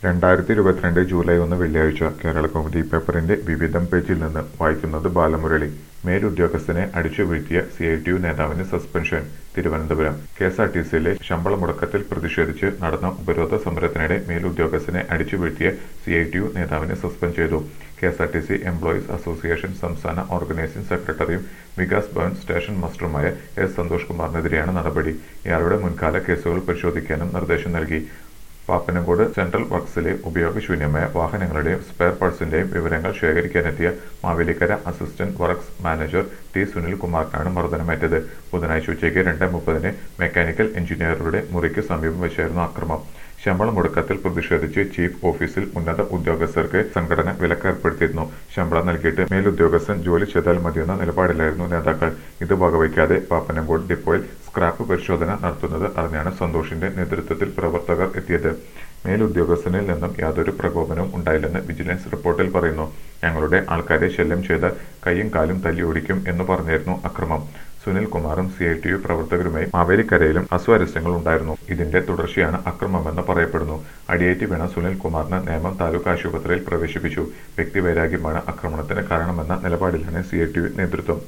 രണ്ടായിരത്തി ഇരുപത്തിരണ്ട് ജൂലൈ ഒന്ന് വെള്ളിയാഴ്ച കേരളകൗമുദി പേപ്പറിന്റെ വിവിധം പേജിൽ നിന്ന് വായിക്കുന്നത് ബാലമുരളി മേലുദ്യോഗസ്ഥനെ അടിച്ചുവീഴ്ത്തിയ സി ഐ ടി യു നേതാവിന് suspension Thiruvananthapuram K S R T സിയിലെ ശമ്പള മുടക്കത്തിൽ പ്രതിഷേധിച്ച് നടന്ന ഉപരോധ സമരത്തിനിടെ മേലുദ്യോഗസ്ഥനെ അടിച്ചുവീഴ്ത്തിയ സി ഐ ടി യു നേതാവിനെ സസ്പെൻഡ് ചെയ്തു K S R T C employees association സംസ്ഥാന ഓർഗനൈസിംഗ് സെക്രട്ടറിയും വികാസ് ഭവൻ സ്റ്റേഷൻ മാസ്റ്ററുമായ എസ് സന്തോഷ് കുമാറിനെതിരെയാണ് നടപടി ഇയാളുടെ മുൻകാല കേസുകൾ പരിശോധിക്കാനും നിർദ്ദേശം നൽകി പാപ്പനംകോട് സെൻട്രൽ വർക്സിലെ ഉപയോഗശൂന്യമായ വാഹനങ്ങളുടെയും സ്പെയർ പാർട്സിന്റെയും വിവരങ്ങൾ ശേഖരിക്കാനെത്തിയ Mavelikkara assistant works manager T Sunil കുമാറിനാണ് മർദ്ദനമേറ്റത് ബുധനാഴ്ച ഉച്ചയ്ക്ക് രണ്ട് മുപ്പതിന് മെക്കാനിക്കൽ എഞ്ചിനീയറുടെ മുറിക്ക് സമീപം വെച്ചായിരുന്നു ആക്രമം ശമ്പള മുടക്കത്തിൽ പ്രതിഷേധിച്ച് ചീഫ് ഓഫീസിൽ ഉന്നത ഉദ്യോഗസ്ഥർക്ക് സംഘടന വിലക്കേർപ്പെടുത്തിയിരുന്നു ശമ്പളം നൽകിയിട്ട് മേലുദ്യോഗസ്ഥൻ ജോലി ചെയ്താൽ മതിയെന്ന നിലപാടിലായിരുന്നു നേതാക്കൾ ഇത് വകവയ്ക്കാതെ പാപ്പനംകോട് ഡിപ്പോയിൽ സ്ക്രാപ്പ് പരിശോധന നടത്തുന്നത് അറിഞ്ഞാണ് സന്തോഷിന്റെ നേതൃത്വത്തിൽ പ്രവർത്തകർ എത്തിയത് മേലുദ്യോഗസ്ഥനിൽ നിന്നും യാതൊരു പ്രകോപനവും ഉണ്ടായില്ലെന്ന് വിജിലൻസ് റിപ്പോർട്ടിൽ പറയുന്നു ഞങ്ങളുടെ ആൾക്കാരെ ശല്യം ചെയ്ത കൈയും കാലും തല്ലി ഓടിക്കും എന്ന് പറഞ്ഞായിരുന്നു അക്രമം സുനിൽ കുമാറും സി ഐ ടി യു പ്രവർത്തകരുമായി മാവേലിക്കരയിലും അസ്വാരസ്യങ്ങൾ ഉണ്ടായിരുന്നു ഇതിന്റെ തുടർച്ചയാണ് അക്രമമെന്ന് പറയപ്പെടുന്നു അടിയേറ്റ് വീണ സുനിൽ കുമാറിന് നേമം താലൂക്ക് ആശുപത്രിയിൽ പ്രവേശിപ്പിച്ചു വ്യക്തിവൈരാഗ്യമാണ് ആക്രമണത്തിന് കാരണമെന്ന നിലപാടിലാണ് സി ഐ ടി യു നേതൃത്വം